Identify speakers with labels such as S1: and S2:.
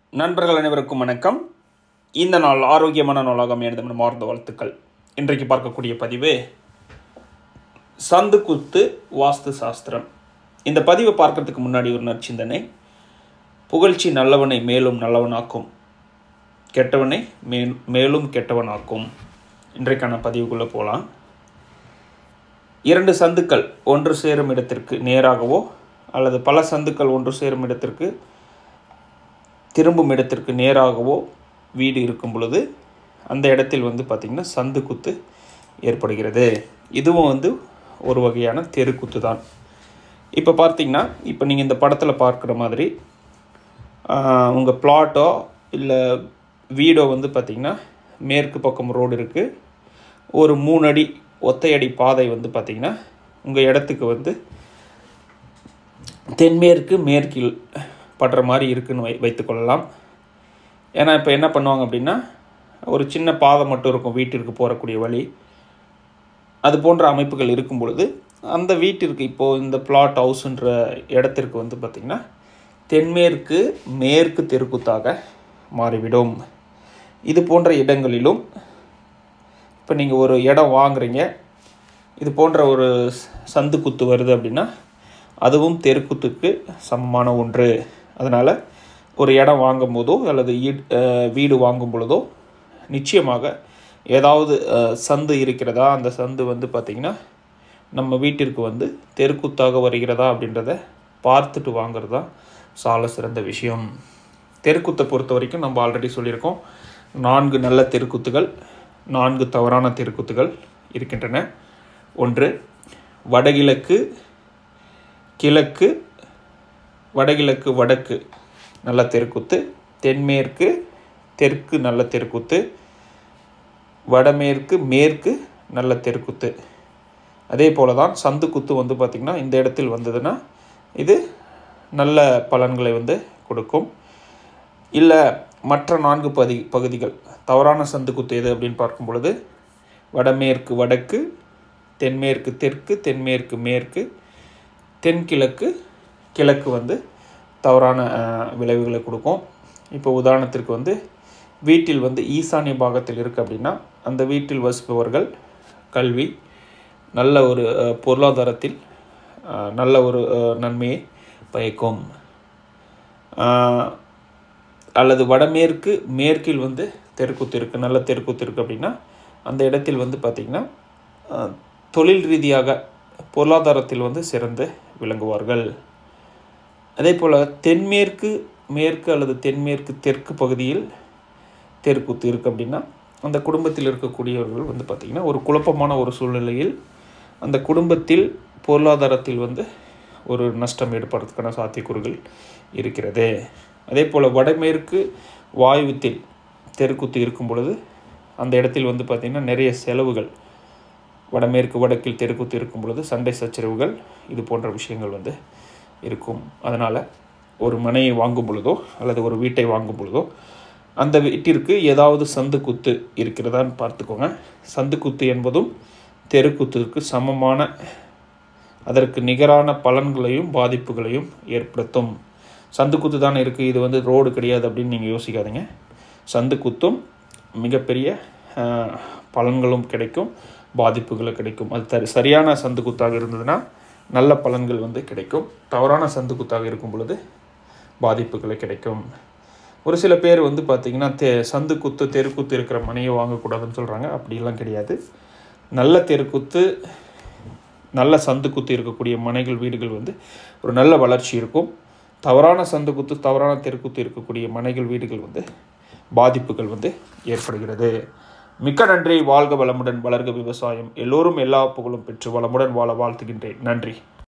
S1: நண்பர்கள் அனைவருக்கும் வணக்கம் இந்த நாள் ஆரோக்கியமான நாளாக எனது மார்ந்த வாழ்த்துக்கள் இன்றைக்கு பார்க்கக்கூடிய பதிவு சந்து குத்து வாஸ்து சாஸ்திரம் இந்த பதிவை பார்க்கறதுக்கு முன்னாடி ஒரு நற்சிந்தனை புகழ்ச்சி நல்லவனை மேலும் நல்லவனாக்கும் கெட்டவனை மே மேலும் கெட்டவனாக்கும் இன்றைக்கான பதிவுக்குள்ளே போகலாம் இரண்டு சந்துக்கள் ஒன்று சேரும் இடத்திற்கு நேராகவோ அல்லது பல சந்துக்கள் ஒன்று சேரும் இடத்திற்கு திரும்பும் இடத்திற்கு நேராகவோ வீடு இருக்கும் பொழுது அந்த இடத்தில் வந்து பார்த்திங்கன்னா சந்து குத்து ஏற்படுகிறது இதுவும் வந்து ஒரு வகையான தெருக்குத்து தான் இப்போ பார்த்தீங்கன்னா இப்போ நீங்கள் இந்த படத்தில் பார்க்குற மாதிரி உங்கள் பிளாட்டோ இல்லை வீடோ வந்து பார்த்திங்கன்னா மேற்கு பக்கம் ரோடு இருக்குது ஒரு மூணு அடி ஒத்தையடி பாதை வந்து பார்த்திங்கன்னா உங்கள் இடத்துக்கு வந்து தென்மேற்கு மேற்கில் படுற மாதிரி இருக்குன்னு வை வைத்துக்கொள்ளலாம் ஏன்னா இப்போ என்ன பண்ணுவாங்க அப்படின்னா ஒரு சின்ன பாதை மட்டும் இருக்கும் வீட்டிற்கு போகக்கூடிய வழி அது போன்ற அமைப்புகள் இருக்கும் பொழுது அந்த வீட்டிற்கு இப்போது இந்த பிளாட் ஹவுஸுன்ற இடத்திற்கு வந்து பார்த்திங்கன்னா தென்மேற்கு மேற்கு தெருக்குத்தாக மாறிவிடும் இது போன்ற இடங்களிலும் இப்போ நீங்கள் ஒரு இடம் வாங்குறீங்க இது போன்ற ஒரு சந்து குத்து வருது அப்படின்னா அதுவும் தெருக்குத்துக்கு சமமான ஒன்று அதனால் ஒரு இடம் வாங்கும் போதோ அல்லது வீடு வாங்கும் பொழுதோ நிச்சயமாக ஏதாவது சந்து இருக்கிறதா அந்த சந்து வந்து பார்த்திங்கன்னா நம்ம வீட்டிற்கு வந்து தெருக்குத்தாக வருகிறதா அப்படின்றத பார்த்துட்டு வாங்குறது தான் சால சிறந்த விஷயம் தெருக்குத்தை பொறுத்த வரைக்கும் நம்ம ஆல்ரெடி சொல்லியிருக்கோம் நான்கு நல்ல தெருக்குத்துகள் நான்கு தவறான தெருக்குத்துகள் இருக்கின்றன ஒன்று வடகிழக்கு கிழக்கு வடகிழக்கு வடக்கு நல்ல தெருக்குத்து தென்மேற்கு தெற்கு நல்ல தெருக்குத்து வடமேற்கு மேற்கு நல்ல தெருக்குத்து அதே போல தான் சந்து குத்து வந்து பார்த்திங்கன்னா இந்த இடத்தில் வந்ததுன்னா இது நல்ல பலன்களை வந்து கொடுக்கும் இல்லை மற்ற நான்கு பதி பகுதிகள் தவறான சந்து குத்து எது அப்படின்னு பார்க்கும் பொழுது வடமேற்கு வடக்கு தென்மேற்கு தெற்கு தென்மேற்கு மேற்கு தென்கிழக்கு கிழக்கு வந்து தவறான விளைவுகளை கொடுக்கும் இப்போ உதாரணத்திற்கு வந்து வீட்டில் வந்து ஈசானிய பாகத்தில் இருக்குது அப்படின்னா அந்த வீட்டில் வசிப்பவர்கள் கல்வி நல்ல ஒரு பொருளாதாரத்தில் நல்ல ஒரு நன்மையை பயக்கும் அல்லது வடமேற்கு மேற்கில் வந்து தெருக்குத்து இருக்குது நல்ல தெருக்குத்து இருக்குது அப்படின்னா அந்த இடத்தில் வந்து பார்த்திங்கன்னா தொழில் ரீதியாக பொருளாதாரத்தில் வந்து சிறந்து விளங்குவார்கள் அதே போல் தென்மேற்கு மேற்கு அல்லது தென்மேற்கு தெற்கு பகுதியில் தெருக்குத்து இருக்குது அப்படின்னா அந்த குடும்பத்தில் இருக்கக்கூடியவர்கள் வந்து பார்த்திங்கன்னா ஒரு குழப்பமான ஒரு சூழ்நிலையில் அந்த குடும்பத்தில் பொருளாதாரத்தில் வந்து ஒரு நஷ்டம் ஏற்படுறதுக்கான சாத்தியக்கூறுகள் இருக்கிறது அதே போல் வடமேற்கு வாயுவத்தில் தெருக்குத்து இருக்கும் பொழுது அந்த இடத்தில் வந்து பார்த்திங்கன்னா நிறைய செலவுகள் வடமேற்கு வடக்கில் தெருக்குத்து இருக்கும் பொழுது சண்டை சச்சரவுகள் இது போன்ற விஷயங்கள் வந்து இருக்கும் அதனால் ஒரு மனையை வாங்கும் பொழுதோ அல்லது ஒரு வீட்டை வாங்கும் பொழுதோ அந்த வீட்டிற்கு ஏதாவது சந்து குத்து இருக்கிறதான்னு பார்த்துக்கோங்க சந்து குத்து என்பதும் தெருக்குத்திற்கு சமமான அதற்கு நிகரான பலன்களையும் பாதிப்புகளையும் ஏற்படுத்தும் சந்து குத்து தானே இருக்குது இது வந்து ரோடு கிடையாது அப்படின்னு நீங்கள் யோசிக்காதீங்க சந்து குத்தும் மிகப்பெரிய பலன்களும் கிடைக்கும் பாதிப்புகளும் கிடைக்கும் அது தரி சரியான சந்து குத்தாக இருந்ததுன்னா நல்ல பலன்கள் வந்து கிடைக்கும் தவறான சந்து குத்தாக இருக்கும் பொழுது பாதிப்புகளை கிடைக்கும் ஒரு சில பேர் வந்து பார்த்திங்கன்னா தே சந்து குத்து தெருக்குத்து இருக்கிற மனையை வாங்கக்கூடாதுன்னு சொல்கிறாங்க அப்படிலாம் கிடையாது நல்ல தெருக்குத்து நல்ல சந்து குத்து இருக்கக்கூடிய மனைகள் வீடுகள் வந்து ஒரு நல்ல வளர்ச்சி இருக்கும் தவறான சந்து குத்து தவறான தெருக்குத்து இருக்கக்கூடிய மனைகள் வீடுகள் வந்து பாதிப்புகள் வந்து ஏற்படுகிறது மிக்க நன்றி வாழ்க வளமுடன் வளர்க விவசாயம் எல்லோரும் எல்லா புகழும் பெற்று வளமுடன் வாழ வாழ்த்துகின்றேன் நன்றி